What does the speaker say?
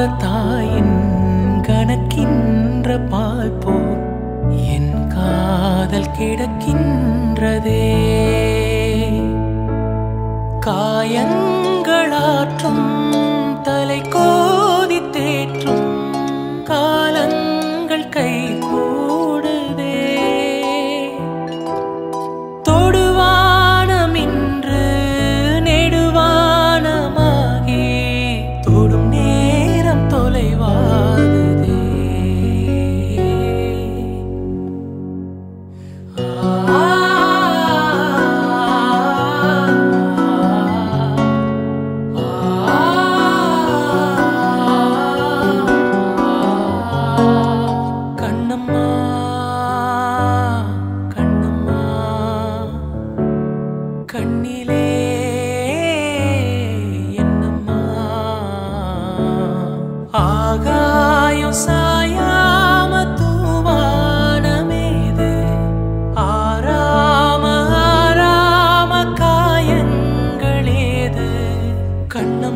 தாயின் கணக்கின்ற பால் போல் என் காதல் கிடக்கின்றதே காயங்களாற்றும் தலை கோதி தேற்றும் காலங்கள் கை கூடுதே தொடுவானம் இன்று நெடுவானமாகி தொடும் நேரம் தொலைவாகுதே கண்ணம்மா கண்ணம்மா கண்ணிலே என்னம்மா ஆகாயம் சாயாம தூவானமேது ஆராம ஆராம காயங்களேது கண்ணம்மா